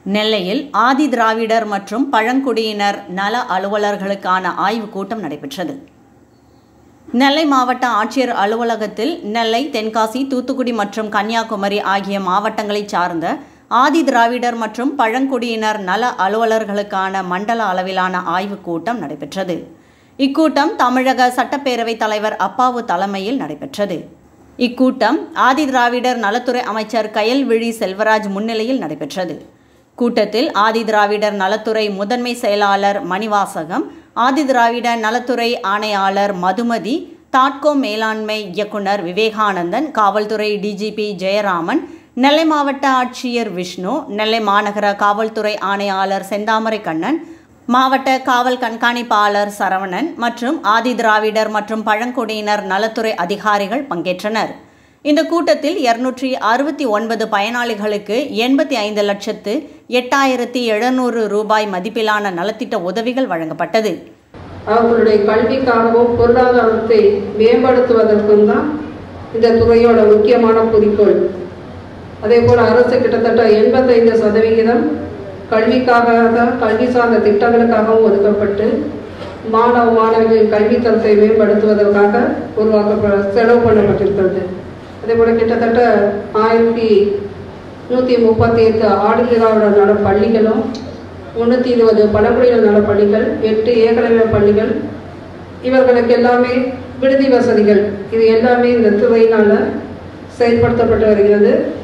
நெல்லையில் ஆதி திராவிடர் மற்றும் பழங்குடியினர் நல அலுவலர்களுக்கான ஆய்வுக் கூட்டம் நடைபெற்றது நெல்லை மாவட்ட ஆட்சியர் அலுவலகத்தில் நெல்லை தென்காசி தூத்துக்குடி மற்றும் கன்னியாகுமரி ஆகிய மாவட்டங்களைச் சார்ந்த ஆதி திராவிடர் மற்றும் பழங்குடியினர் நல அலுவலர்களுக்கான மண்டல அளவிலான ஆய்வுக் கூட்டம் நடைபெற்றது இக்கூட்டம் தமிழக சட்டப்பேரவைத் தலைவர் அப்பாவு தலைமையில் நடைபெற்றது இக்கூட்டம் ஆதி திராவிடர் நலத்துறை அமைச்சர் கயல்விழி செல்வராஜ் முன்னிலையில் நடைபெற்றது கூட்டத்தில் ஆதி திராவிடர் நலத்துறை முதன்மை செயலாளர் மணிவாசகம் ஆதி திராவிட நலத்துறை ஆணையாளர் மதுமதி தாட்கோ மேலாண்மை இயக்குனர் விவேகானந்தன் காவல்துறை டிஜிபி ஜெயராமன் நெல்லை மாவட்ட ஆட்சியர் விஷ்ணு நெல்லை மாநகர காவல்துறை ஆணையாளர் செந்தாமரை கண்ணன் மாவட்ட காவல் கண்காணிப்பாளர் சரவணன் மற்றும் ஆதி திராவிடர் மற்றும் பழங்குடியினர் நலத்துறை அதிகாரிகள் பங்கேற்றனர் இந்த கூட்டத்தில் இருநூற்றி அறுபத்தி ஒன்பது பயனாளிகளுக்கு எண்பத்தி ஐந்து லட்சத்து எட்டாயிரத்தி எழுநூறு ரூபாய் மதிப்பிலான நலத்திட்ட உதவிகள் வழங்கப்பட்டது அவர்களுடைய கல்விக்காகவும் பொருளாதாரத்தை மேம்படுத்துவதற்கும் தான் இந்த துறையோட முக்கியமான குறிக்கோள் அதே போல் அரசு கிட்டத்தட்ட எண்பத்தைந்து சதவிகிதம் கல்விக்காக தான் கல்வி சார்ந்த திட்டங்களுக்காகவும் ஒதுக்கப்பட்டு மாணவ மாணவிகளின் கல்வித்தரத்தை மேம்படுத்துவதற்காக உருவாக்கப்ப செலவு பண்ணப்பட்டிருக்கிறது அதே போல் கிட்டத்தட்ட ஆயிரத்தி நூற்றி முப்பத்தி எட்டு ஆடுதிராவிட நல பள்ளிகளும் முந்நூற்றி இருபது பழங்குடியினர் நல பள்ளிகள் எட்டு ஏகலைவ பள்ளிகள் இவர்களுக்கு எல்லாமே விடுதி வசதிகள் இது எல்லாமே இந்த துறையினால் செயல்படுத்தப்பட்டு வருகிறது